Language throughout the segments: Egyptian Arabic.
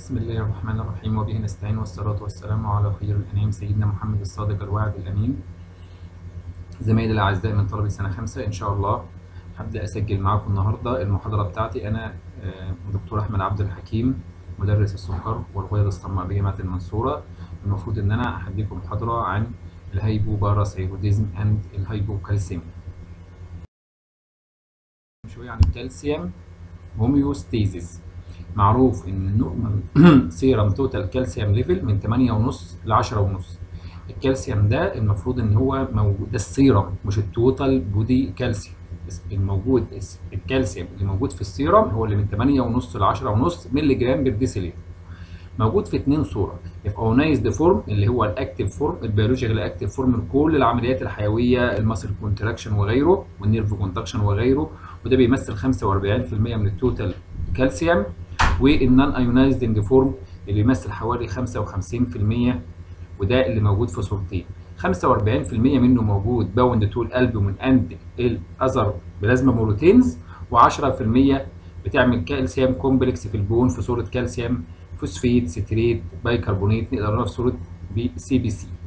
بسم الله الرحمن الرحيم وبه نستعين والصلاة والسلام على خير الأنام سيدنا محمد الصادق الوعد الأمين زمايلي الأعزاء من طلبة سنة خمسة إن شاء الله هبدأ أسجل معاكم النهاردة المحاضرة بتاعتي أنا آه، دكتور أحمد عبد الحكيم مدرس السكر والغدد الصماء بجامعة المنصورة المفروض إن أنا هديكم محاضرة عن الهايبوباراثايروديزم أند الهايبوكالسيميا شوية عن الكالسيوم هوميوستيزيس معروف ان النورمال سيرم توتال كالسيوم ليفل من 8.5 ل 10.5 الكالسيوم ده المفروض ان هو موجود ده السيرم مش التوتال بودي كالسيوم الموجود الكالسيوم اللي موجود في السيرم هو اللي من 8.5 ل 10.5 مللي جرام بير ديسيليتر موجود في اثنين صوره اونايزد فورم اللي هو الاكتيف فورم البيولوجيكال اكتيف فورم لكل العمليات الحيويه الماسل كونتراكشن وغيره والنيرف كونتراكشن وغيره وده بيمثل 45% من التوتال كالسيوم والنون ايونايزد فورم اللي بيمثل حوالي 55% وده اللي موجود في صورتين 45% منه موجود باوند تو القلب من اند الاذر بلازما مولوتينز و10% بتعمل كالسيوم كومبلكس في البون في صوره كالسيوم فوسفيت ستريت بايكربونات نقدر نقولها في صوره بي سي بي سي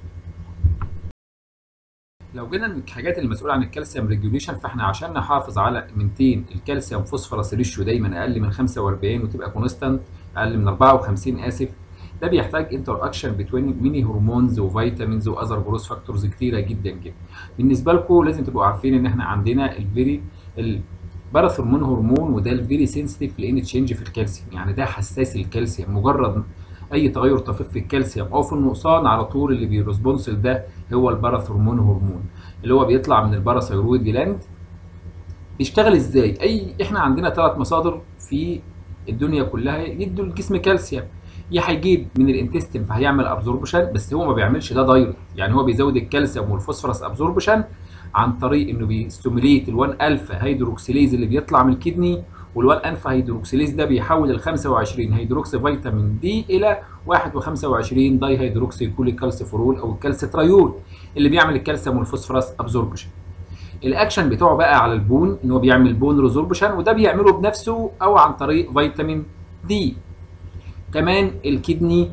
لو جينا الحاجات المسؤوله عن الكالسيوم ريجوليشن فاحنا عشان نحافظ على منتين الكالسيوم فوسفورس ريشيو دايما اقل من 45 وتبقى كونستانت اقل من 54 اسف ده بيحتاج انتر اكشن بين ميني هرمونز وفيتامينز واذر جروث فاكتورز كتيره جدا جدا بالنسبه لكم لازم تبقوا عارفين ان احنا عندنا الفيري الباراثرمون هرمون وده الفيري سنسيتيف لان تشينج في الكالسيوم يعني ده حساس الكالسيوم مجرد اي تغير طفيف في الكالسيوم او في النقصان على طول اللي بيرسبونس ده هو الباراثرمون هرمون اللي هو بيطلع من الباراثيرويد جلاند بيشتغل ازاي اي احنا عندنا ثلاث مصادر في الدنيا كلها يدوا الجسم كالسيوم يا هيجيب من الانتستين فهيعمل ابزوربشن بس هو ما بيعملش ده دايركت يعني هو بيزود الكالسيوم والفوسفورس ابزوربشن عن طريق انه بيستيموليت ال1 الفا هيدروكسيليز اللي بيطلع من الكدني وال1 الفا هيدروكسيليز ده بيحول ال 25 هيدروكسي فيتامين دي الى 1.25 داي هيدروكسي كوليكالسيفورول او الكالسيتريول اللي بيعمل الكالسيوم والفوسفورس ابزوربشن الاكشن بتاعه بقى على البون ان هو بيعمل بون ريزوربشن وده بيعمله بنفسه او عن طريق فيتامين دي كمان الكدني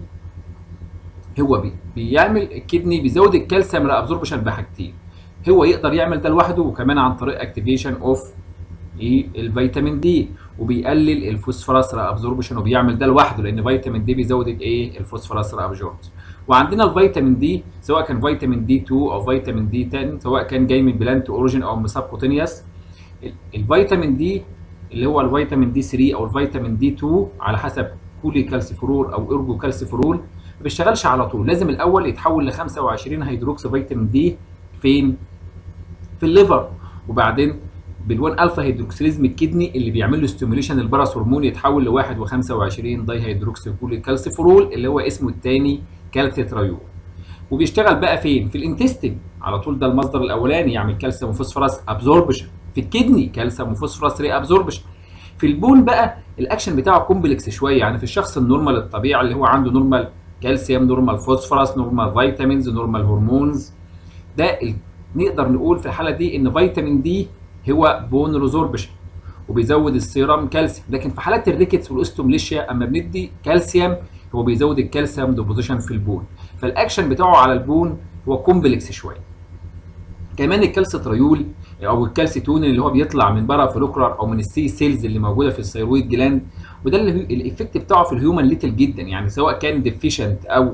هو بي بيعمل الكدني بيزود الكالسيوم ريابزوربشن بحاجتين هو يقدر يعمل ده لوحده وكمان عن طريق اكتيفيشن اوف ايه الفيتامين دي وبيقلل الفوسفورس ريابزوربشن وبيعمل ده لوحده لان فيتامين دي بيزود الايه الفوسفورس ريابزوربشن وعندنا الفيتامين دي سواء كان فيتامين دي 2 او فيتامين دي 10 سواء كان جاي من بلانت اوريجين او من سبكوتينيوس الفيتامين دي اللي هو الفيتامين دي 3 او الفيتامين دي 2 على حسب كولي كالسيفرول او ارجو كالسيفرول ما بيشتغلش على طول لازم الاول يتحول ل 25 هيدروكسي فيتامين دي فين في الليفر وبعدين بال1 الفا هيدروكسيليز من الكدني اللي بيعمل له ستيموليشن الباراث هرمون يتحول ل 1 و25 داي هيدروكسي كولي كالسيفرول اللي هو اسمه الثاني كالتيترايول وبيشتغل بقى فين في الانتستين على طول ده المصدر الاولاني يعمل كالسيوم وفوسفورس ابزوربشن في الكدني كالسيوم وفوسفورس ري ابزوربشن في البون بقى الاكشن بتاعه كومبلكس شويه يعني في الشخص النورمال الطبيعي اللي هو عنده نورمال كالسيوم نورمال فوسفورس نورمال فيتامينز نورمال هرمونز ده ال... نقدر نقول في الحاله دي ان فيتامين دي هو بون ريزوربشن وبيزود السيرم كالسيوم لكن في حالات الريكتس والاستومليشيا اما بندي كالسيوم هو بيزود الكالسيوم ديبوزيشن في البون فالاكشن بتاعه على البون هو كومبلكس شويه كمان الكالسيتريول او الكالسيتون اللي هو بيطلع من بارا فلوكرار او من السي سيلز اللي موجوده في الثيرويد جلاند وده اللي الايفكت بتاعه في الهيومن ليتل جدا يعني سواء كان ديفيشنت او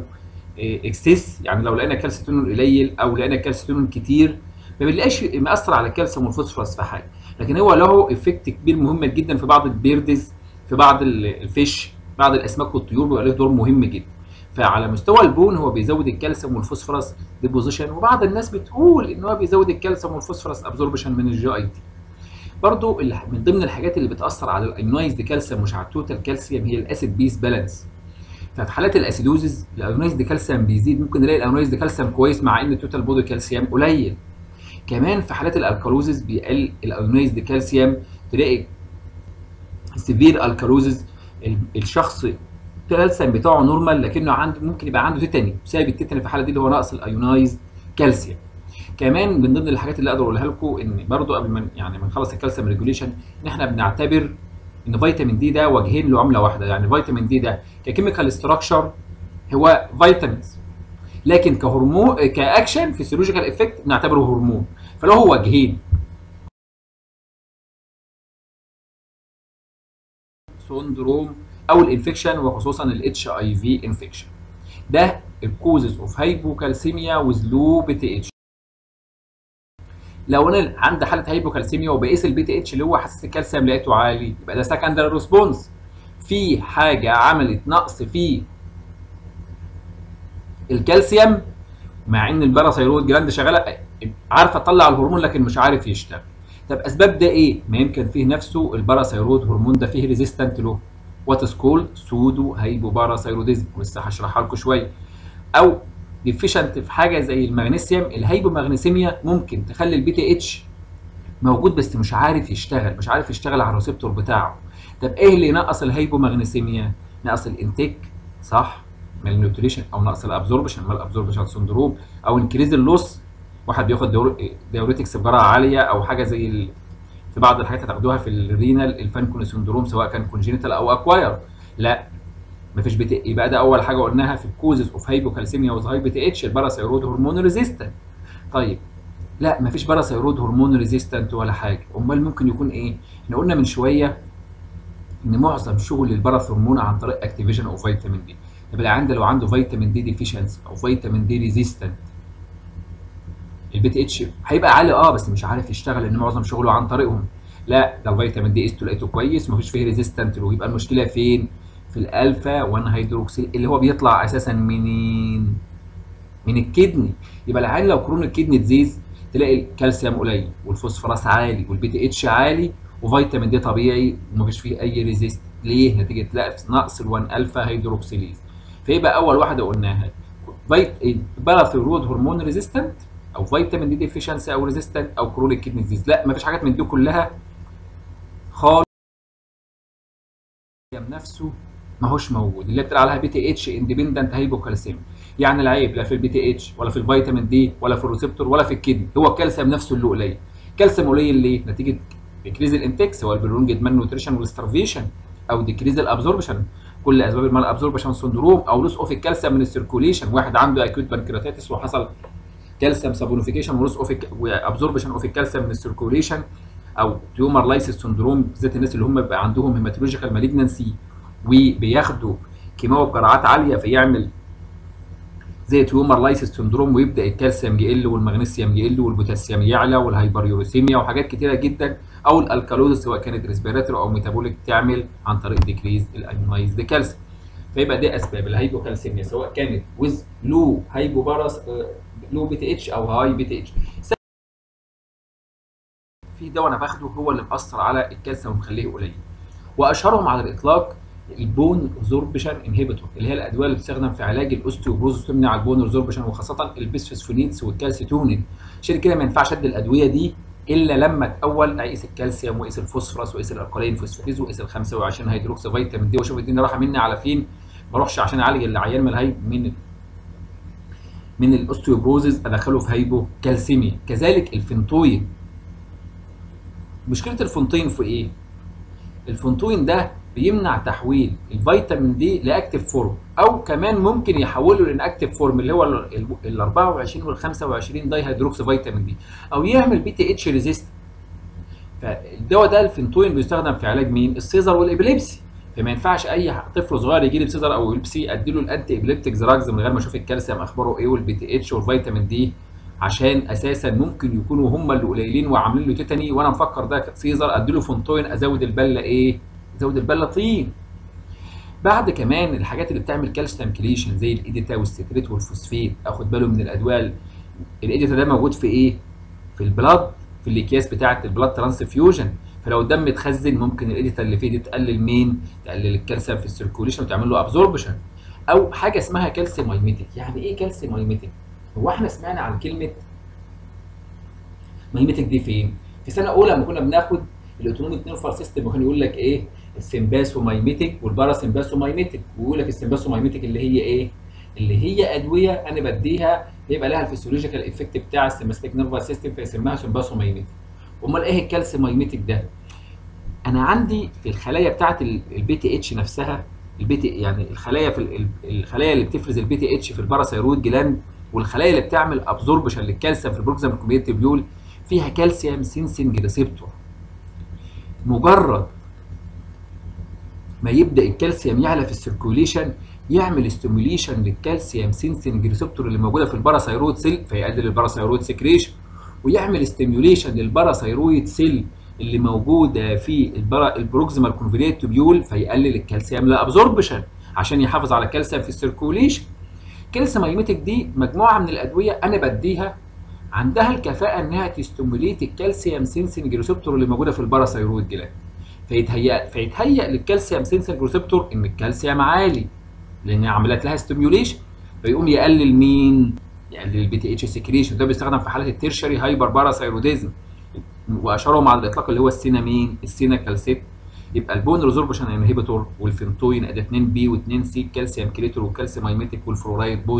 اكسس يعني لو لقينا كالسيتون قليل او لقينا كالسيتون كتير ما بنلاقيش مأثر على الكالسيوم والفوسفورس في حاجه لكن هو له افكت كبير مهم جدا في بعض البيردز في بعض الفيش بعض الاسماك والطيور بيبقى له دور مهم جدا فعلى مستوى البون هو بيزود الكالسيوم والفوسفورس ديبوزيشن وبعض الناس بتقول ان هو بيزود الكالسيوم والفوسفورس ابزوربشن من الجي اي تي برضو من ضمن الحاجات اللي بتاثر على الايونايزد كالسيوم مش على التوتال كالسيوم هي الاسيد بيس بالانس ففي حالات الاسيدوزز الايونايزد كالسيوم بيزيد ممكن نلاقي الايونايزد كالسيوم كويس مع ان التوتال بودي كالسيوم قليل كمان في حالات الالكالوزز بيقل الايونايزد كالسيوم تلاقي سيفير الكالوزز الشخص الكالسيوم بتاعه نورمال لكنه عنده ممكن يبقى عنده تيتاني بسبب التيتاني في الحاله دي اللي هو نقص الايونايزد كالسيوم كمان من ضمن الحاجات اللي اقدر اقولها لكم ان برضو قبل ما يعني ما نخلص الكالسيوم ريجوليشن ان احنا بنعتبر ان فيتامين دي ده وجهين لعمله واحده يعني فيتامين دي ده ككيميكال ستراكشر هو فيتامينز لكن كهرمون كاكشن فيسيولوجيكال افكت بنعتبره هرمون فلو هو وجهين سندروم او الانفكشن وخصوصا الاتش اي في انفكشن ده الكوزز اوف هايبوكالسيميا وذ لو بي تي اتش لو انا عندي حاله هايبوكالسيميا وبقيس البي تي اتش اللي هو حساس الكالسيوم لقيته عالي يبقى ده سكندري ريسبونس في حاجه عملت نقص في الكالسيوم مع ان الباراثايرويد جلاند شغاله عارفه تطلع الهرمون لكن مش عارف يشتغل طب اسباب ده ايه ما يمكن فيه نفسه الباراثايرويد هرمون ده فيه ريزيستنت له وات از كولد سودو هايبوباراثايروديزم لسه هشرحها لكم شويه او ديفيشنت في حاجه زي المغنيسيوم الهايبومغنيسيميا ممكن تخلي البي تي اتش موجود بس مش عارف يشتغل مش عارف يشتغل على الريسبتور بتاعه طب ايه اللي نقص الهايبومغنيسيميا نقص الانتيك صح من النيوتريشن او نقص الابزوربشن من الابزوربشن سندروم او انكريز اللوس واحد بياخد ديوريتكس بجرعه عاليه او حاجه زي ال... في بعض الحاجات هتاخدوها في الرينال الفانكون سندروم سواء كان كونجينيتال او اكواير لا مفيش بي تي يبقى ده اول حاجه قلناها في الكوزز اوف هايبوكالسيميا وذ هاي بي تي اتش الباراثايرويد هرمون ريزيستنت طيب لا مفيش باراثايرويد هرمون ريزيستنت ولا حاجه امال ممكن يكون ايه احنا قلنا من شويه ان معظم شغل الباراث هرمون عن طريق اكتيفيشن اوف فيتامين دي طب اللي عنده لو عنده فيتامين دي ديفيشنسي او فيتامين دي ريزيستنت البي تي اتش هيبقى عالي اه بس مش عارف يشتغل لان معظم شغله عن طريقهم لا ده الفيتامين دي قسته لقيته كويس مفيش فيه ريزيستنت له يبقى المشكله فين في الالفا 1 هيدروكسيل اللي هو بيطلع اساسا منين من الكدني يبقى العيان لو كرون الكدني ديزيز تلاقي الكالسيوم قليل والفوسفورس عالي والبي تي اتش عالي وفيتامين دي طبيعي ومفيش فيه اي ريزيست ليه نتيجه نقص ال1 الفا هيدروكسيليز فيبقى اول واحده قلناها فيت باراثيرويد هرمون ريزيستنت او فيتامين دي ديفيشنسي او ريزيستنت او كرونيك كدني ديزيز لا مفيش حاجات من دي كلها خالص نفسه ماهوش موجود اللي بتقول عليها بي تي اتش اندبندنت هايبوكالسيميا يعني العيب لا في البي تي اتش ولا في الفيتامين دي ولا في الريسبتور ولا في الكدني هو الكالسيوم نفسه اللي قليل كالسيوم قليل ليه نتيجه ديكريز الانتك سواء البرونجد مان نوتريشن والستارفيشن او ديكريز الابزوربشن كل اسباب المال ابزوربشن سندروم او لوس اوف الكالسيوم من السيركوليشن واحد عنده اكيوت بانكرياتيتس وحصل كالسيوم سابونيفيكيشن ولوس اوف وابزوربشن اوف الكالسيوم من السيركوليشن او تيومر لايسيس سندروم بالذات الناس اللي هم بيبقى عندهم هيماتولوجيكال مالجنسي وبياخدوا كيماوي بجرعات عاليه فيعمل زي تيومر لايسيس سندروم ويبدا الكالسيوم يقل والمغنيسيوم يقل والبوتاسيوم يعلى والهايبريوريثيميا وحاجات كتيره جدا او الالكالوز سواء كانت ريسبيراتوري او ميتابوليك تعمل عن طريق ديكريز الايونايزد كالسيوم فيبقى دي اسباب الهايبوكالسيميا سواء كانت ويز لو هايبوباراس لو بي تي اتش او هاي بي تي اتش في دواء انا باخده هو اللي مأثر على الكالسيوم ومخليه قليل واشهرهم على الاطلاق البون ريزوربشن انهبيتور اللي هي الادويه اللي بتستخدم في علاج الاوستيوبروز وتمنع البون ريزوربشن وخاصه البيسفوسفونيتس والكالسيتونين عشان كده ما ينفعش ادي الادويه دي الا لما الاول اقيس الكالسيوم واقيس الفوسفورس واقيس الالقلين فوسفاتيز واقيس ال 25 هيدروكسي فيتامين دي واشوف الدنيا رايحه مني على فين ما اروحش عشان اعالج العيان من الهاي من من الاوستيوبروزز ادخله في هايبوكالسيميا كذلك الفنتوين مشكله الفنتوين في ايه الفنتوين ده بيمنع تحويل الفيتامين دي لاكتيف فورم او كمان ممكن يحوله لانكتيف فورم اللي هو ال 24 وال 25 داي هيدروكسي فيتامين دي او يعمل بي تي اتش ريزيست فالدواء ده الفنتوين بيستخدم في علاج مين السيزر والابيليبسي فما ينفعش اي طفل صغير يجي لي بسيزر او ابيليبسي ادي له الانتي ابيليبتيك دراجز من غير ما اشوف الكالسيوم اخباره ايه والبي تي اتش والفيتامين دي عشان اساسا ممكن يكونوا هم اللي قليلين وعاملين له تيتاني وانا مفكر ده سيزر ادي له فنتوين ازود البله ايه ازود البله طين بعد كمان الحاجات اللي بتعمل كالسيوم كليشن زي الايديتا والستريت والفوسفيت اخد باله من الادويه الايديتا ده موجود في ايه في البلاد في الاكياس بتاعه البلاد ترانسفيوجن فلو الدم اتخزن ممكن الايديتا اللي فيه دي تقلل مين تقلل الكالسيوم في السيركوليشن وتعمل له ابزوربشن او حاجه اسمها كالسيوم مايميتيك يعني ايه كالسيوم مايميتيك هو احنا سمعنا عن كلمه مايميتيك دي فين في سنه اولى لما كنا بناخد الاوتونوميك نيرفر سيستم وكان يقول لك ايه السمباسومايميتيك والباراسمباسومايميتيك ويقول لك السمباسومايميتيك اللي هي ايه اللي هي ادويه انا بديها بيبقى لها الفسيولوجيكال افكت بتاع السمباستيك نيرفر سيستم فيسمها سمباسومايميتيك امال ايه الكالسيومايميتيك ده انا عندي في الخلايا بتاعه البي تي اتش نفسها البي تي يعني الخلايا في ال- الخلايا اللي بتفرز البي تي اتش في الباراثايرويد جلاند والخلايا اللي بتعمل ابزوربشن للكالسيوم في البروكسيمال كوميونيتيبيول فيها كالسيوم سينسنج ريسبتور مجرد ما يبدا الكالسيوم يعلى في السيركوليشن يعمل ستيموليشن للكالسيوم سينسنج ريسبتور اللي موجوده في الباراثايرويد سيل فيقلل الباراثايرويد سكريشن ويعمل ستيموليشن للباراثايرويد سيل اللي موجوده في البرا البروكسيمال كونفوليت تubule فيقلل الكالسيوم لا ابزوربشن عشان يحافظ على الكالسيوم في السيركوليشن كالسيوم ايميتك دي مجموعه من الادويه انا بديها عندها الكفاءه انها تستيموليت الكالسيوم سينسنج ريسبتور اللي موجوده في الباراثايرويد جلاند فيتهيأ فيتهيأ للكالسيوم سينسنج ريسبتور ان الكالسيوم عالي لان عملت لها ستيميوليشن فيقوم يقلل مين؟ يقلل البي تي اتش سكريشن ده بيستخدم في حالات التيرشري هايبر باراثايروديزم واشهرهم على الاطلاق اللي هو السينامين السيناكالسيت يبقى البون ريزوربشن انهبيتور والفينتوين ادي 2 بي و2 سي كالسيوم كريتور والكالسيوم ايميتيك والفلورايد بوز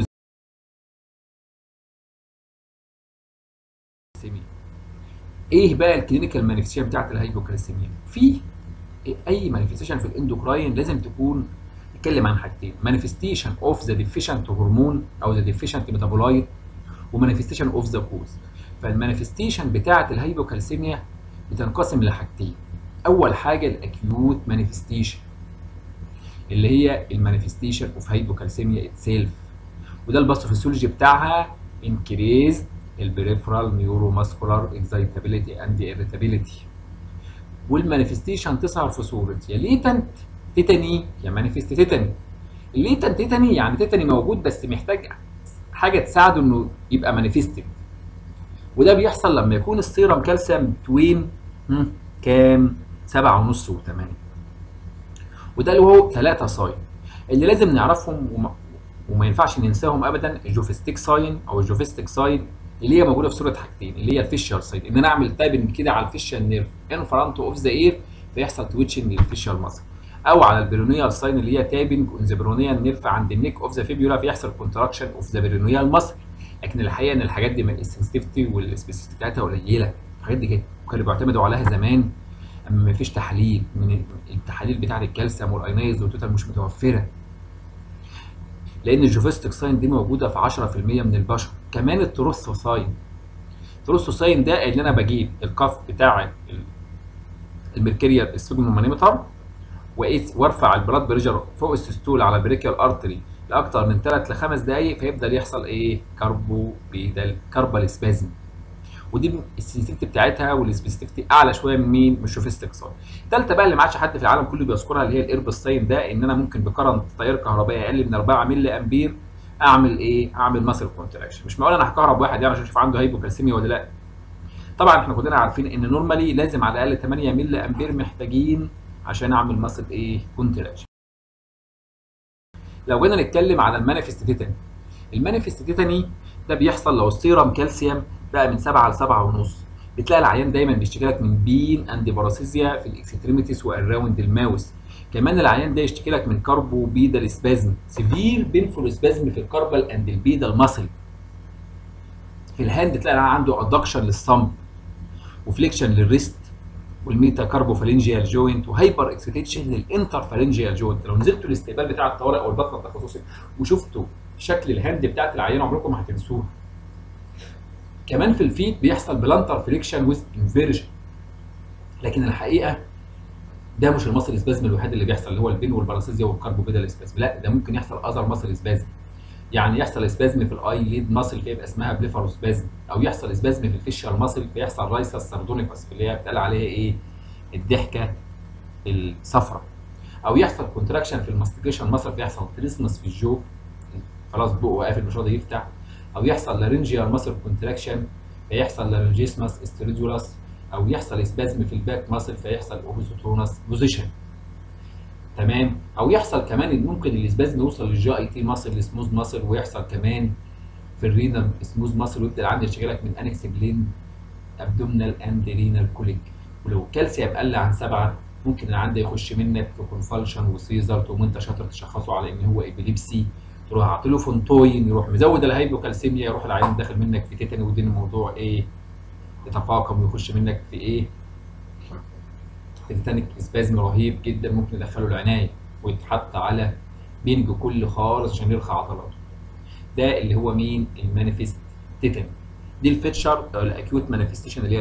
ايه بقى الكلينيكال مانيفستيشن بتاعت الهايبوكالسيميا في اي مانيفستيشن في الاندوكراين لازم تكون نتكلم عن حاجتين مانيفستيشن اوف ذا ديفيشنت هرمون او ذا ديفيشنت ميتابولايت ومانيفستيشن اوف ذا كوز فالمانيفستيشن بتاعه الهايبوكالسيميا بتنقسم لحاجتين اول حاجه الاكيوت مانيفستيشن اللي هي المانيفستيشن اوف هايبوكالسيميا اتسيلف وده الباثوفيسيولوجي بتاعها انكريز البريفرال نيورو ماسكولار اكزايتابيليتي اند irritability والمانيفستيشن تظهر في صوره يا ليتنت تيتاني يا مانيفست تيتاني الليتنت تيتاني يعني تيتاني موجود بس محتاج حاجه تساعده انه يبقى مانيفستد وده بيحصل لما يكون السيرم كالسيوم توين كام 7.5 و8 وده اللي هو ثلاثة ساين اللي لازم نعرفهم وما, وما ينفعش ننساهم ابدا الجوفستيك ساين او الجوفستيك ساين اللي هي موجوده في صوره حاجتين اللي هي الفيشال ساين ان انا اعمل تابن كده على الفيشال نيرف ان فرونت اوف ذا اير فيحصل تويتشنج للفيشال ماسل او على البرونيال ساين اللي هي تابنج اون ذا برونيال نيرف عند النيك اوف ذا فيبيولا فيحصل كونتراكشن اوف ذا برونيال ماسل لكن الحقيقه ان الحاجات دي من السنسيتيفيتي والسبيسيفيتي بتاعتها قليله الحاجات دي كانوا بيعتمدوا عليها زمان اما ما فيش تحاليل من التحاليل بتاعه الكالسيوم والاينايز والتوتال مش متوفره لان الجوفستيك ساين دي موجوده في 10% من البشر كمان التروثوساين التروثوساين ده اللي انا بجيب القف بتاع الميركوريال السيجمومانيمتر واقيس وارفع البلاد بريشر فوق السيستول على البريكيال ارتري لاكتر من 3 ل 5 دقائق فيبدا يحصل ايه كاربو بيدال كاربال سبازم ودي السنسيتيفيتي بتاعتها والسبيسيفيتي اعلى شويه من مين؟ من الشوفيستيك ساين. الثالثه بقى اللي ما عادش حد في العالم كله بيذكرها اللي هي الايربس ساين ده ان انا ممكن بكرنت تيار كهربائي اقل من 4 ملي امبير اعمل ايه؟ اعمل ماسل كونتراكشن مش معقول انا هكهرب واحد يعني عشان اشوف عنده هايبوكالسيميا ولا لا. طبعا احنا كلنا عارفين ان نورمالي لازم على الاقل 8 ملي امبير محتاجين عشان اعمل ماسل ايه؟ كونتراكشن. لو جينا نتكلم على المانيفست تيتاني المانيفست تيتاني ده بيحصل لو السيرم كالسيوم بقى من 7 ل 7 ونص بتلاقي العيان دايما بيشتكي لك من بين اند باراسيزيا في الاكستريميتيز واراوند الماوس كمان العيان ده يشتكي لك من كاربو بيدال سبازم سيفير بينفول سبازم في الكاربال اند البيدال ماسل في الهاند تلاقي العيان عنده ادكشن للصمب وفليكشن للريست والميتا كاربوفالينجيال جوينت وهايبر اكسيتيشن للانترفالينجيال جوينت لو نزلتوا الاستقبال بتاع الطوارئ او البطنه التخصصي وشفتوا شكل الهاند بتاعت العيان عمركم ما هتنسوه كمان في الفيت بيحصل بلانتر فريكشن ويز انفيرجن لكن الحقيقه ده مش المصل سبازم الوحيد اللي بيحصل اللي هو البين والباراسيزيا والكاربوبيدال سبازم لا ده ممكن يحصل اذر مصل سبازم يعني يحصل سبازم في الاي ليد ماسل فيبقى اسمها بليفاروسبازم او يحصل سبازم في الفيشال ماسل فيحصل رايسا ساردونيكوس اللي هي بيتقال عليها ايه الضحكه الصفراء او يحصل كونتراكشن في الماستيكيشن ماسل فيحصل تريسمس في الجو خلاص بقه قافل مش راضي يفتح او يحصل لارنجيال ماسل كونتراكشن فيحصل لارنجيسماس استريدولاس او يحصل سبازم في الباك ماسل فيحصل اوبوزوتونس بوزيشن تمام او يحصل كمان ممكن السبازم يوصل للجي اي تي ماسل السموز ماسل ويحصل كمان في الرينال سموز ماسل ويبدا عندي يشتغلك من انكس بلين ابدومينال اند رينال كوليك ولو الكالسيوم قل عن سبعه ممكن العند يخش منك في كونفالشن وسيزر تقوم انت شاطر تشخصه على ان هو ابيليبسي تروح عاطي له فونتوين يروح مزود الهايبوكالسيميا يروح العيان داخل منك في تيتاني ودين الموضوع ايه يتفاقم ويخش منك في ايه تيتانيك سبازم رهيب جدا ممكن يدخله العنايه ويتحط على بنج كل خالص عشان يرخي عضلاته ده اللي هو مين المانيفست تيتاني دي الفيتشر الاكيوت مانيفستيشن اللي هي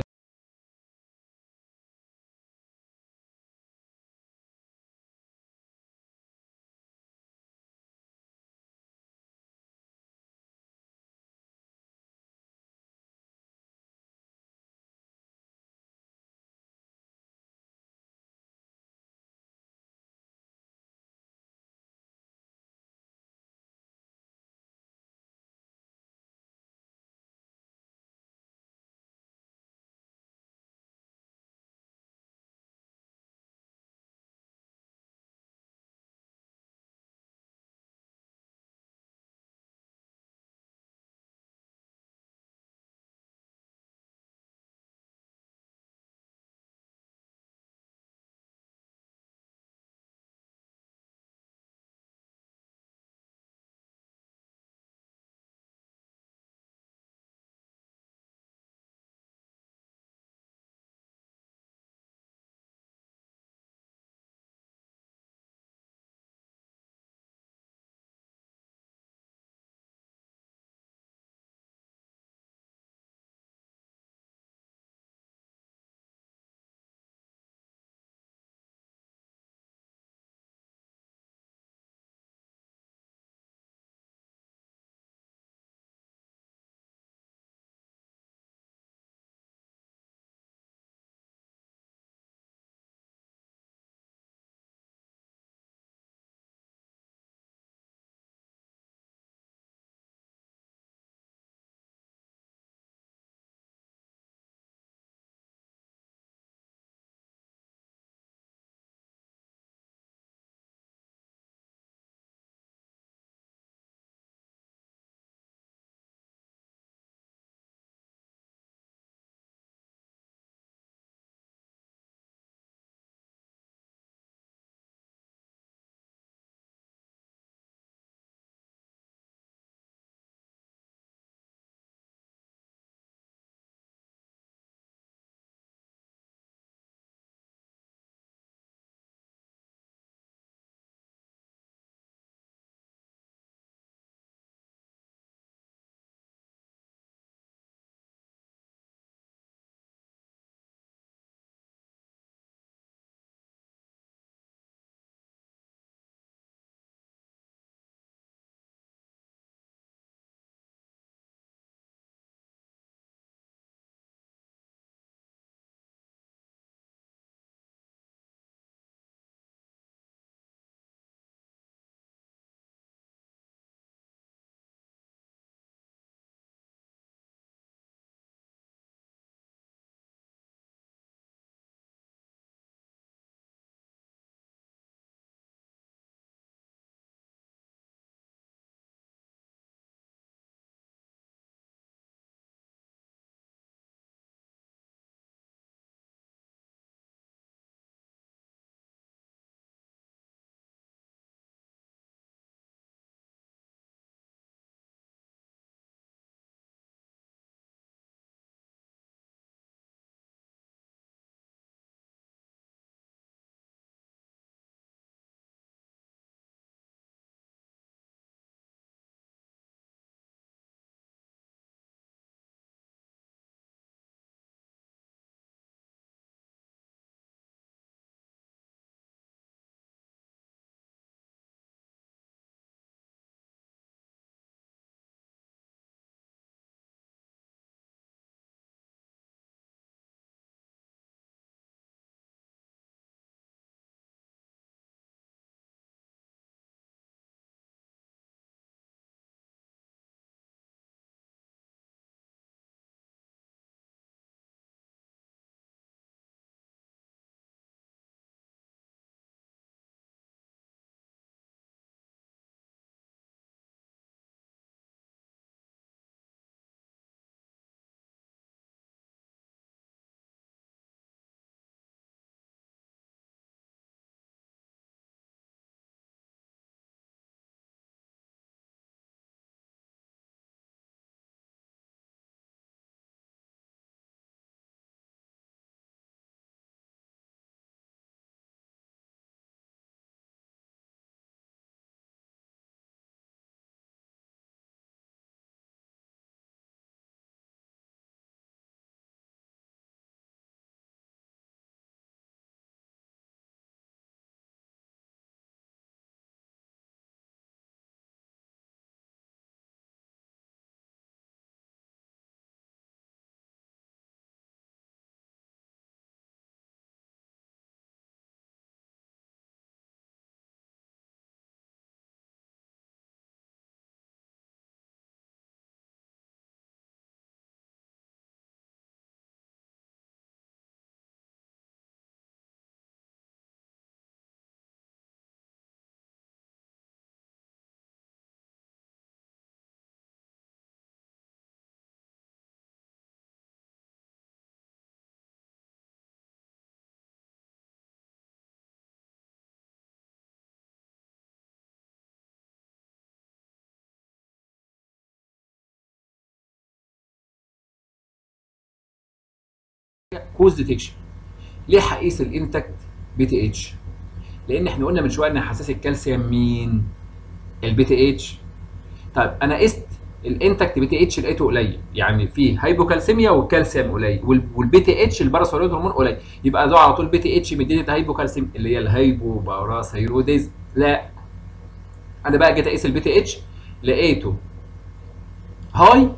كوز ديتكشن ليه هقيس الانتكت بي تي اتش لان احنا قلنا من شويه ان حساس الكالسيوم مين البي تي اتش طيب انا قست الانتكت بي تي اتش لقيته قليل يعني في هايبوكالسيميا والكالسيوم قليل والبي تي اتش الباراثايرويد هرمون قليل يبقى ده على طول بي تي اتش مدينه هايبوكالسيم اللي هي الهايبو باراثايروديز لا انا بقى جيت اقيس البي تي اتش لقيته هاي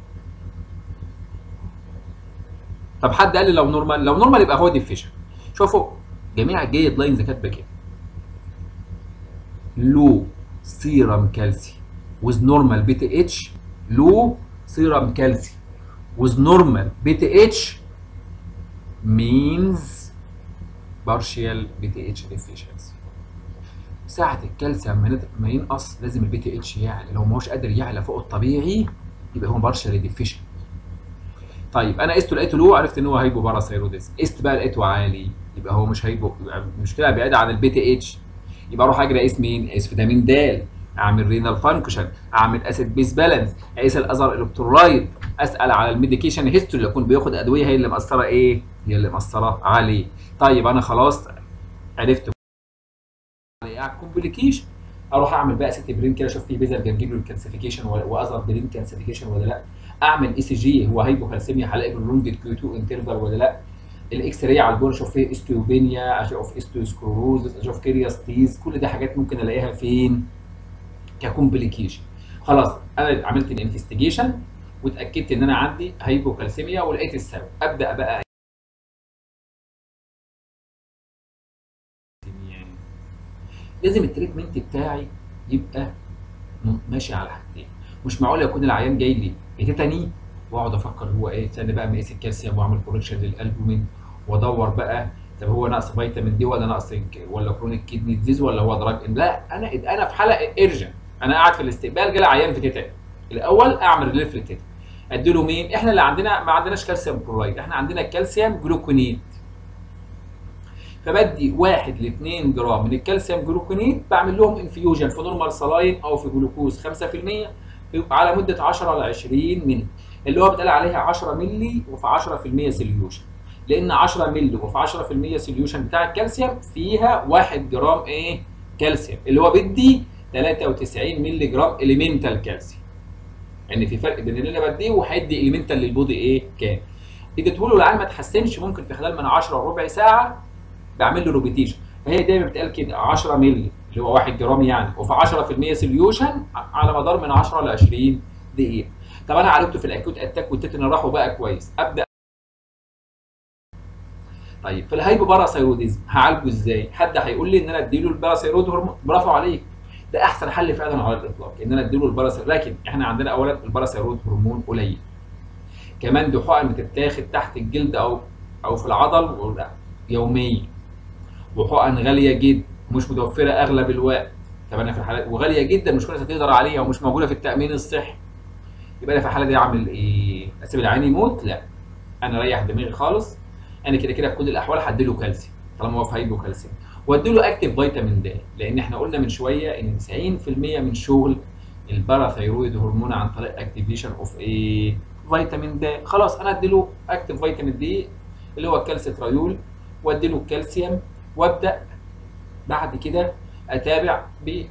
طب حد قال لي لو نورمال لو نورمال يبقى هو ديفيشن شوفوا جميع الجيد لاينز كاتبه كده لو سيرم كالسيوم with normal BTH low serum calcium with normal BTH means partial BTH deficiency ساعة الكالسيوم ما ينقص لازم البي تي اتش يعلى لو ما هوش قادر يعلى فوق الطبيعي يبقى هو بارشال ديفيشن طيب انا قسته لقيته لو عرفت ان هو هيبو باراثايروديز قست بقى لقيته عالي يبقى هو مش هيبو يبقى المشكله بعيده عن البي تي اتش يبقى اروح اجري اقيس مين؟ اقيس فيتامين د اعمل رينال فانكشن اعمل اسيد بيس بالانس اقيس الاذر الكترولايت اسال على الميديكيشن هيستوري اللي يكون بياخد ادويه هي اللي مأثره ايه؟ هي اللي مأثره عليه طيب انا خلاص عرفت على كومبليكيشن اروح اعمل بقى ست برين كده اشوف فيه بيزل جانجليون كالسيفيكيشن واذر برين كالسيفيكيشن ولا لا اعمل اي سي جي هو هايبوكالسيميا هلاقي باللونج كيو 2 انترفال ولا لا الاكس راي على البون اشوف فيه استيوبينيا اشوف استيوسكلوروزس اشوف كيرياستيز كل دي حاجات ممكن الاقيها فين ككومبليكيشن خلاص انا عملت الانفستيجيشن واتاكدت ان انا عندي هايبوكالسيميا ولقيت السبب ابدا بقى لازم التريتمنت بتاعي يبقى ماشي على حاجتين مش معقول يكون العيان جاي لي بتتني واقعد افكر هو ايه استنى بقى مقيس الكالسيوم واعمل كوركشن للالبومين وادور بقى طب هو ناقص فيتامين دي ولا ناقص ولا كرونيك كيدني ديزيز ولا هو دراج لا انا انا في حاله ارجن انا قاعد في الاستقبال جالي عيان في تيتا الاول اعمل ريليف للتيتا اديله مين احنا اللي عندنا ما عندناش كالسيوم كلورايد احنا عندنا الكالسيوم جلوكونيت فبدي 1 ل 2 جرام من الكالسيوم جلوكونيت بعمل لهم انفيوجن في نورمال سلاين او في جلوكوز 5% على مده 10 ل 20 مللي اللي هو بيتقال عليها 10 مللي وفي 10% سوليوشن لان 10 مللي وفي 10% سوليوشن بتاع الكالسيوم فيها 1 جرام ايه كالسيوم اللي هو بدي 93 مللي جرام اليمنتال كالسيوم يعني في فرق بين اللي انا بديه وهيدي اليمنتال للبودي ايه كام اديته له العيال ما تحسنش ممكن في خلال من 10 وربع ساعه بعمل له روبيتيشن فهي دايما بتقال كده 10 مللي اللي هو 1 جرام يعني وفي 10% سوليوشن على مدار من 10 ل 20 دقيقه طب انا عالجته في الاكوت اتاك والتتن راحوا بقى كويس ابدا طيب في الهايبو باراثايروديزم هعالجه ازاي؟ حد هيقول لي ان انا اديله الباراثايرود هرمون برافو عليك ده احسن حل فعلا على الاطلاق ان انا اديله الباراثايرود لكن احنا عندنا اولا الباراثايرود هرمون قليل كمان دي حقن بتتاخد تحت الجلد او او في العضل يوميا وحقن غاليه جدا مش متوفره اغلب الوقت طب انا في الحالات وغاليه جدا مش كل الناس هتقدر عليها ومش موجوده في التامين الصحي يبقى انا في الحاله دي اعمل ايه؟ اسيب العيان يموت؟ لا انا اريح دماغي خالص انا كده كده في كل الاحوال هديله كالسيوم طالما هو في هايبوكالسيوم واديله اكتيف فيتامين د لان احنا قلنا من شويه ان 90% من شغل الباراثايرويد هرمون عن طريق اكتيفيشن اوف ايه؟ فيتامين د خلاص انا اديله اكتيف فيتامين دي اللي هو الكالسيتريول واديله الكالسيوم وابدا بعد كده اتابع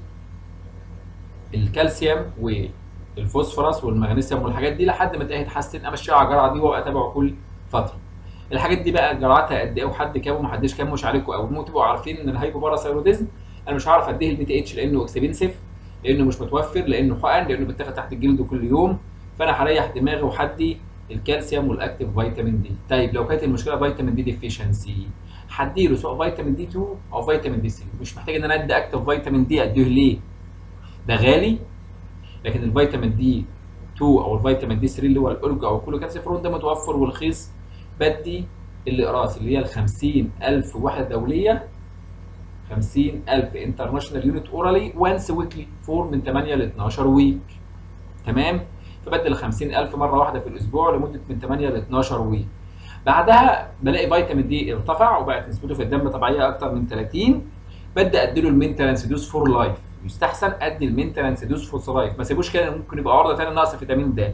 بالكالسيوم والفوسفورس والمغنيسيوم والحاجات دي لحد ما تلاقيها تتحسن امشيها على الجرعه دي وابقى اتابعه كل فتره الحاجات دي بقى جرعتها قد ايه وحد كام ومحدش كام مش عليكم او ممكن تبقوا عارفين ان الهايبو باراثايروديزم انا مش هعرف اديه البي تي اتش لانه اكسبنسيف لانه مش متوفر لانه حقن لانه بيتاخد تحت الجلد كل يوم فانا هريح دماغي وحدي الكالسيوم والاكتيف فيتامين دي طيب لو كانت المشكله فيتامين دي ديفيشنسي هديله سواء فيتامين دي 2 او فيتامين دي 3 مش محتاج ان انا ادي اكتيف فيتامين دي اديه ليه ده غالي لكن الفيتامين دي 2 او الفيتامين دي 3 اللي هو الاورجا او الكلوكالسيفرون ده متوفر ورخيص بدي الاقراص اللي هي ال 50000 وحده دوليه 50000 انترناشونال يونت اورالي وانس ويكلي فور من 8 ل 12 ويك تمام فبدل 50000 مره واحده في الاسبوع لمده من 8 ل 12 ويك بعدها بلاقي فيتامين دي ارتفع وبقت نسبته في الدم طبيعيه اكتر من 30 ببدا اديله المينتنس دوز فور لايف يستحسن ادي المينتنس دوز فور لايف ما سيبوش كده ممكن يبقى عرضه ثاني نقص فيتامين د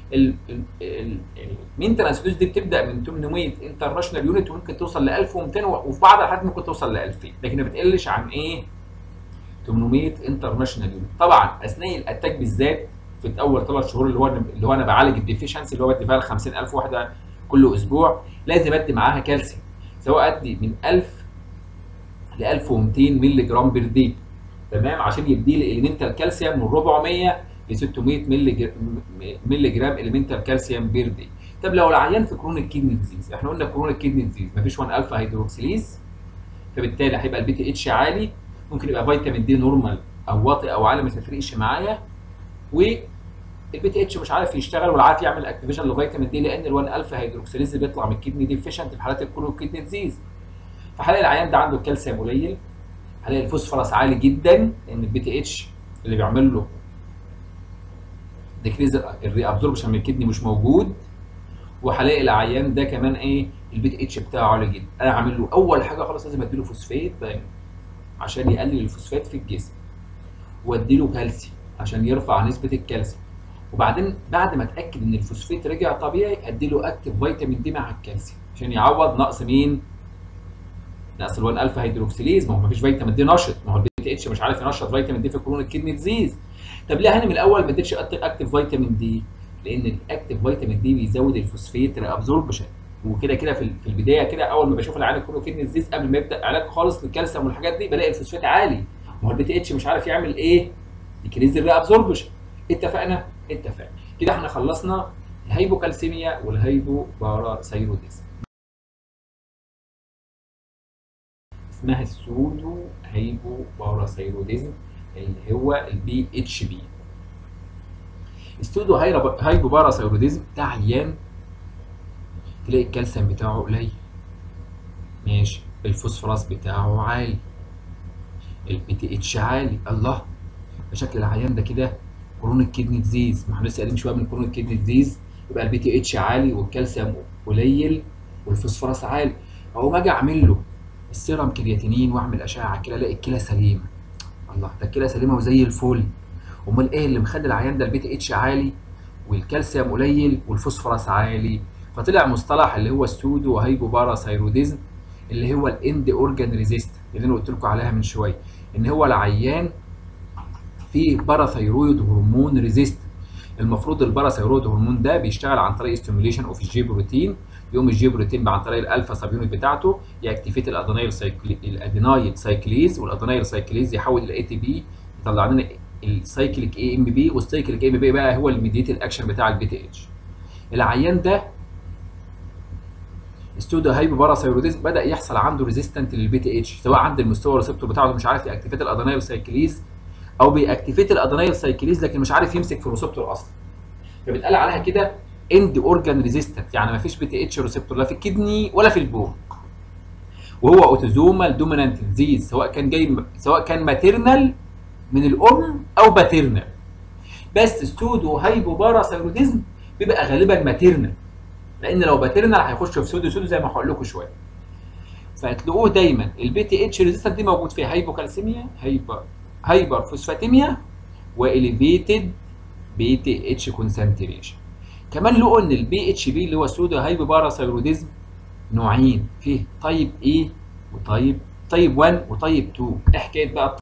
المينتنس دوز دي بتبدا من 800 انترناشونال يونت وممكن توصل ل 1200 وفي بعض الحالات ممكن توصل ل 2000 لكن ما بتقلش عن ايه 800 انترناشونال يونت طبعا اثناء الاتاك بالذات في اول ثلاث شهور اللي هو اللي هو انا بعالج الديفيشنسي اللي هو بدي فيها 50000 وحده كل اسبوع لازم ادي معاها كالسيوم سواء ادي من 1000 ل 1200 مللي جرام بير دي تمام عشان يدي لي اليمنتال كالسيوم من 400 ل 600 مللي مللي جرام اليمنتال كالسيوم بير دي طب لو العيان في كرونيك كيدني ديزيز احنا قلنا كرونيك كيدني ديزيز مفيش 1 الفا هيدروكسيليز فبالتالي هيبقى البي تي اتش عالي ممكن يبقى فيتامين دي نورمال او واطي او عالي ما تفرقش معايا والبي تي اتش مش عارف يشتغل ولا عارف يعمل اكتيفيشن لفيتامين دي لان ال1 الفا هيدروكسيليز بيطلع من الكدني ديفيشنت في حالات الكرونيك كيدني ديزيز فهلاقي العيان ده عنده الكالسيوم قليل هلاقي الفوسفورس عالي جدا لان البي تي اتش اللي بيعمل له ديكريز الري ابزوربشن من الكدني مش موجود وهلاقي العيان ده كمان ايه البي تي اتش بتاعه عالي جدا انا عامل له اول حاجه خالص لازم اديله فوسفات دايما عشان يقلل الفوسفات في الجسم واديله كالسيوم عشان يرفع نسبه الكالسيوم وبعدين بعد ما اتاكد ان الفوسفات رجع طبيعي اديله اكتف فيتامين دي مع الكالسيوم عشان يعوض نقص مين نقص ال1 الفا هيدروكسيليز ما هو مفيش فيتامين دي نشط ما هو البي تي اتش مش عارف ينشط فيتامين دي في كرونيك كيدني ديزيز طب ليه انا من الاول ما اديتش اكتف فيتامين دي لان الاكتف فيتامين دي بيزود الفوسفات ريابزوربشن وكده كده في في البدايه كده اول ما بشوف العيان كله كيدني ديزيز قبل ما يبدا علاج خالص للكالسيوم والحاجات دي بلاقي الفوسفات عالي ما هو البي تي اتش مش عارف يعمل ايه يكريز الريابزوربشن اتفقنا اتفقنا كده احنا خلصنا الهيبوكالسيميا والهيبو باراثايروديزم اسمها السودو هيبو باراثايروديزم اللي هو البي اتش بي السودو هيبو باراثايروديزم ده عيان تلاقي الكالسيوم بتاعه قليل ماشي الفوسفورس بتاعه عالي البي تي اتش عالي الله شكل العيان ده كده كرونيك كيدني ديزيز ما احنا لسه قايلين شويه من كرونيك كيدني ديزيز يبقى البي تي اتش عالي والكالسيوم قليل والفوسفورس عالي اقوم اجي اعمل له السيرم كرياتينين واعمل اشعه كده الاقي الكلى سليمه الله ده الكلى سليمه وزي الفل امال ايه اللي مخلي العيان ده البي تي اتش عالي والكالسيوم قليل والفوسفورس عالي فطلع مصطلح اللي هو السودو هايبو باراثايروديزم اللي هو الاند اورجان ريزيست اللي انا قلت لكم عليها من شويه ان هو العيان فيه باراثايرويد هرمون ريزيست المفروض الباراثايرويد هرمون ده بيشتغل عن طريق ستيميوليشن اوف الجي بروتين يقوم الجي بروتين عن طريق الالفا سب يونت بتاعته ياكتيفيت الادينايل سايكلي الادينايل سايكليز والادينايل سايكليز يحول الاي تي بي يطلع لنا السايكليك اي ام بي والسايكليك اي ام بي بقى هو الميديت الاكشن بتاع البي تي اتش العيان ده ستودو هايبو باراثايروديزم بدا يحصل عنده ريزيستنت للبي تي اتش سواء عند المستوى الريسبتور بتاعه مش عارف ياكتيفيت الادينايل سايكليز او بيأكتيفيت الادينايل سايكليز لكن مش عارف يمسك في الريسبتور اصلا فبيتقال عليها كده اند اورجان ريزيستنت يعني ما فيش بي تي اتش ريسبتور لا في الكدني ولا في البون وهو اوتوزومال دومينانت ديزيز سواء كان جاي سواء كان ماتيرنال من الام او باتيرنال بس ستودو هايبو باراثايروديزم بيبقى غالبا ماتيرنال لان لو باتيرنال هيخش في سودو سودو زي ما هقول لكم شويه فهتلاقوه دايما البي تي اتش ريزيستنت دي موجود فيها هايبوكالسيميا هايبر هايبر فوسفاتيميا واليفيتد بي تي اتش كونسنتريشن كمان لقوا ان البي اتش بي اللي هو سودو هايبو باراثايروديزم نوعين فيه طيب ايه وطيب طيب 1 وطيب 2 ايه حكايه بقى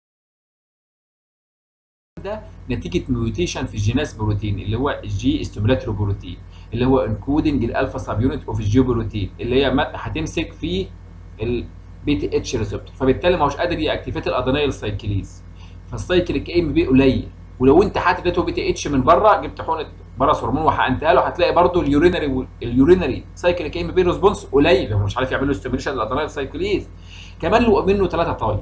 ده نتيجه ميوتيشن في الجيناس بروتين اللي هو الجي ستيمولاتوري بروتين اللي هو انكودنج الالفا سب يونت اوف الجي بروتين اللي هي هتمسك في البي تي اتش ريسبتور فبالتالي ما هوش قادر ياكتيفيت الادينايل سايكليز فالسايكليك ام بي قليل ولو انت حاطط داته بي تي اتش من بره جبت حقنه براس هرمون وحقنتها له هتلاقي برده اليورينري اليورينري سايكليك ام بي ريسبونس قليل هو مش عارف يعمل له ستيميوليشن للادينايل سايكليز كمان له منه ثلاثه طيب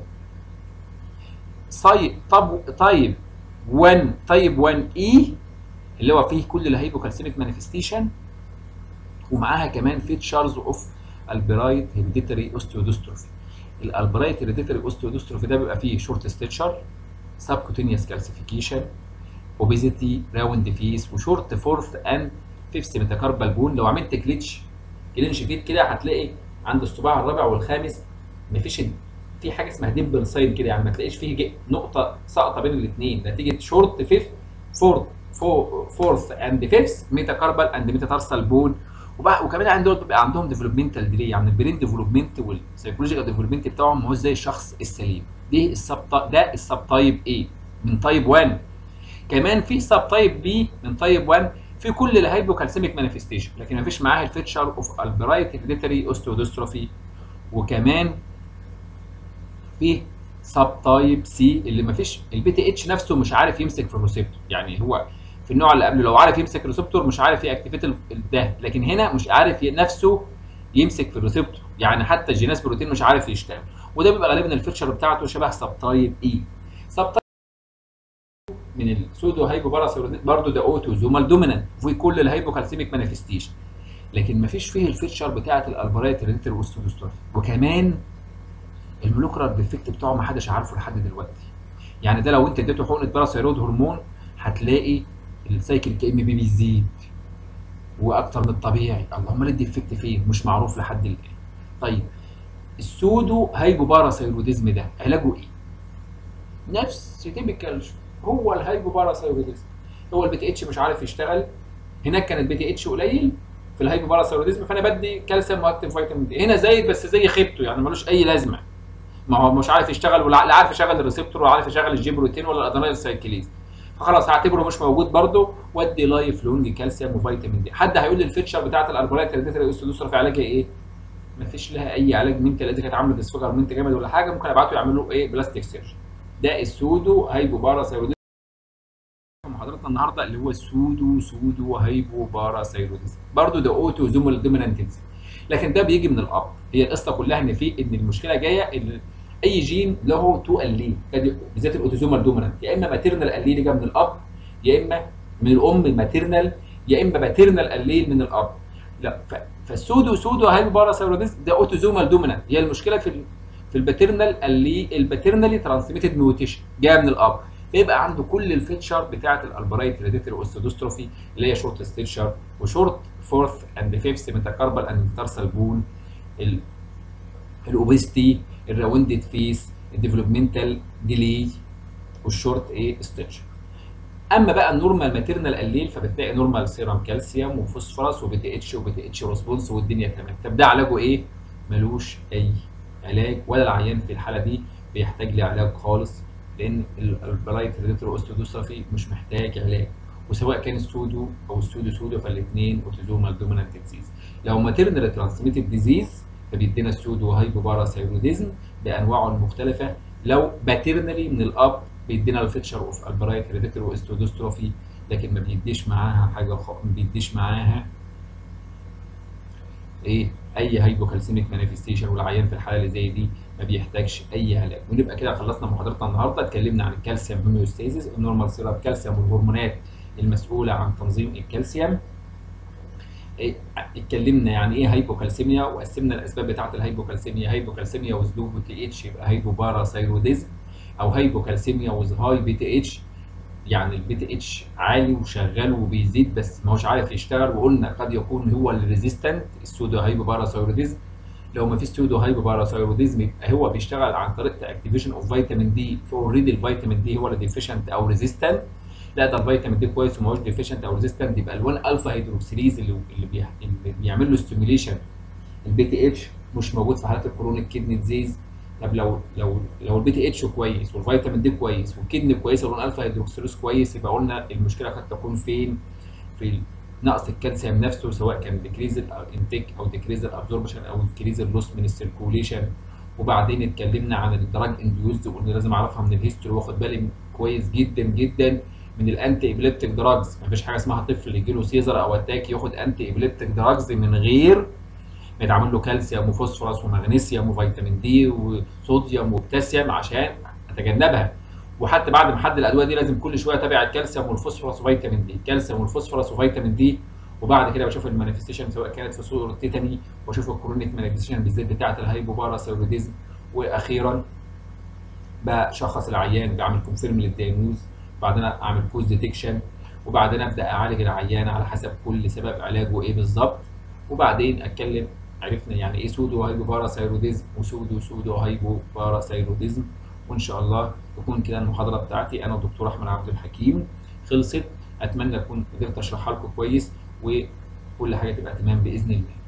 صي طب طيب 1 طيب 1 اي اللي هو فيه كل الهيبوكالسيميك مانيفستيشن ومعاها كمان فيتشرز اوف البرايت هيريديتري اوستيودستروفي الالبرايت هيريديتري اوستيودستروفي ده بيبقى فيه شورت ستيتشر سبكوتينيوس كالسيفيكيشن اوبيزيتي راوند فيس وشورت فورث اند فيفث ميتاكاربال بون لو عملت كليتش كلينش فيت كده هتلاقي عند الصباع الرابع والخامس مفيش في حاجه اسمها ديمبل ساين كده يعني ما تلاقيش فيه نقطه ساقطه بين الاثنين نتيجه شورت فيفث فورث فورث اند فيفث ميتاكاربال اند ميتاتارسال بون وكمان عندهم بيبقى عندهم ديفلوبمنتال ديلي يعني البرين ديفلوبمنت والسايكولوجيكال ديفلوبمنت بتاعهم هو زي الشخص السليم دي السب ده السب تايب ايه من تايب 1 كمان في سب تايب بي من تايب 1 في كل الهايبوكالسيميك مانيفستيشن لكن ما فيش معاه الفيتشر اوف البرايت هيريديتري اوستيودستروفي وكمان في سب تايب سي اللي ما فيش البي تي اتش نفسه مش عارف يمسك في الريسبتور يعني هو في النوع اللي قبله لو عارف يمسك الريسبتور مش عارف ياكتيفيت ده لكن هنا مش عارف نفسه يمسك في الريسبتور يعني حتى الجيناس بروتين مش عارف يشتغل وده بيبقى غالبا الفيتشر بتاعته شبه سب تايب اي سب تايب من السودو هايبو باراثيرويديزم برضه ده اوتوزومال دومينانت في كل الهايبوكالسيميك مانيفستيشن لكن ما فيش فيه الفيتشر بتاعه الالبرايت هيريديتري والسودوستروفي وكمان المولكولار ديفكت بتاعه ما حدش عارفه لحد دلوقتي يعني ده لو انت اديته حقنه باراثيرويد هرمون هتلاقي السايكل كي ام بي بيزيد واكتر من الطبيعي اللهم الديفكت فين مش معروف لحد الان طيب السودو هايبو باراثيروديزم ده علاجه ايه نفس تيبيكال هو الهايبو باراثيروديزم هو البي تي اتش مش عارف يشتغل هناك كانت بي تي اتش قليل في الهايبو باراثيروديزم فانا بدي كالسيوم واكتيف فيتامين دي هنا زايد بس زي خيبته يعني ملوش اي لازمه ما هو مش عارف يشتغل ولا لا عارف يشغل الريسبتور ولا عارف يشغل الجي بروتين ولا الادرينال سايكليز فخلاص هعتبره مش موجود برده وادي لايف لونج كالسيوم وفيتامين دي حد هيقول لي الفيتشر بتاعت الاربولايت هيريديتري اوستيدوسترا في علاجها ايه؟ مفيش لها اي علاج ممكن اذا كانت عامله ديسفجر منت جامد ولا حاجه ممكن ابعته يعملوا ايه بلاستيك سيرجن ده السودو هايبو باراثيروديزم محاضرتنا النهارده اللي هو السودو سودو هايبو باراثيروديزم برضه ده اوتو زومال دومينانتنس لكن ده بيجي من الاب هي القصه كلها ان في ان المشكله جايه ان اي جين له تو الين بالذات الاوتوزومال دومينانت يا اما ماتيرنال الين جاي من الاب يا اما من الام الماتيرنال يا اما ماتيرنال الين من الاب لا فالسودو سودو هايبو باراثيروديزم ده اوتوزومال دومينانت هي المشكله في في الباترنال اللي الباترنالي ترانسميتد ميوتيشن جايه من الاب بيبقى عنده كل الفيتشر بتاعه الالبرايت هيريديتري اوستيدوستروفي اللي هي شورت ستيتشر وشورت فورث اند فيفث ميتاكاربال اند ميتارسال بون الاوبستي الراوندد فيس الديفلوبمنتال ديلي والشورت ايه ستيتشر اما بقى النورمال ماتيرنال قليل فبتلاقي نورمال سيرم كالسيوم وفوسفورس وبي تي اتش وبي تي اتش ريسبونس والدنيا تمام طب ده علاجه ايه؟ ملوش اي علاج ولا العيان في الحاله دي بيحتاج لعلاج خالص لان البلايت هيريديتري اوستيودوسترافي مش محتاج علاج وسواء كان السودو او السودو سودو فالاثنين اوتوزومال دومينانت ديزيز لو ماتيرنال ترانسميتد ديزيز فبيدينا السودو هايبو باراثيروديزم بانواعه المختلفه لو باترنالي من الاب بيدينا الفيتشر اوف البرايت هيريديتري واستودوستروفي لكن ما بيديش معاها حاجه خ... ما بيديش معاها ايه اي هايبوكالسيميك مانيفستيشن والعيان في الحاله اللي زي دي ما بيحتاجش اي علاج ونبقى كده خلصنا محاضرتنا النهارده اتكلمنا عن الكالسيوم هوميوستاسيس النورمال سيراب كالسيوم والهرمونات المسؤوله عن تنظيم الكالسيوم اتكلمنا يعني ايه هايبوكالسيميا وقسمنا الاسباب بتاعه الهايبوكالسيميا هايبوكالسيميا وذ لو بي تي اتش يبقى هايبو باراثايروديزم او هايبوكالسيميا وذ هاي بي تي اتش يعني البي تي اتش عالي وشغال وبيزيد بس ما هوش عارف يشتغل وقلنا قد يكون هو الريزيستنت السودو هايبو باراثايروديزم لو ما فيش سودو هايبو باراثايروديزم يبقى هو بيشتغل عن طريق اكتيفيشن اوف فيتامين دي فاوريدي الفيتامين دي هو اللي ديفيشنت او ريزيستنت لا ده الفيتامين دي كويس وما هوش ديفيشنت او ريزيستنت يبقى ال1 الفا هيدروكسيليز اللي اللي, بي... اللي بيعمل له ستيميوليشن البي تي اتش مش موجود في حالات الكرونيك كدني ديزيز طب لو لو لو البي تي اتش كويس والفيتامين دي كويس والكدني كويسه والون الفا هيدروكسيلوز كويس يبقى قلنا المشكله قد تكون فين في نقص الكالسيوم نفسه سواء كان ديكريز الانتيك او ديكريز الابزوربشن او ديكريز اللوس من السيركوليشن وبعدين اتكلمنا عن الدراج انديوزد وقلنا لازم اعرفها من الهيستوري واخد بالي كويس جدا جدا من الانتي ايبليبتيك دراجز مفيش حاجه اسمها طفل يجي له سيزر او اتاك ياخد انتي ايبليبتيك دراجز من غير ما يتعمل له كالسيوم وفوسفورس ومغنيسيوم وفيتامين دي وصوديوم وبوتاسيوم عشان اتجنبها وحتى بعد ما حد الادويه دي لازم كل شويه اتابع الكالسيوم والفوسفورس وفيتامين دي الكالسيوم والفوسفورس وفيتامين دي وبعد كده بشوف المانيفستيشن سواء كانت في صوره تيتاني واشوف الكرونيك مانيفستيشن بالذات بتاعه الهايبوباراثيروديزم واخيرا بشخص العيان بعمل كونفيرم للدياجنوز بعدين اعمل كوز ديتكشن وبعدين ابدا اعالج العيان على حسب كل سبب علاجه ايه بالظبط وبعدين اتكلم عرفنا يعني ايه سودو هايبو باراثايروديزم وسودو سودو هايبو باراثايروديزم وان شاء الله تكون كده المحاضره بتاعتي انا والدكتور احمد عبد الحكيم خلصت اتمنى اكون قدرت اشرحها لكم كويس وكل حاجه تبقى تمام باذن الله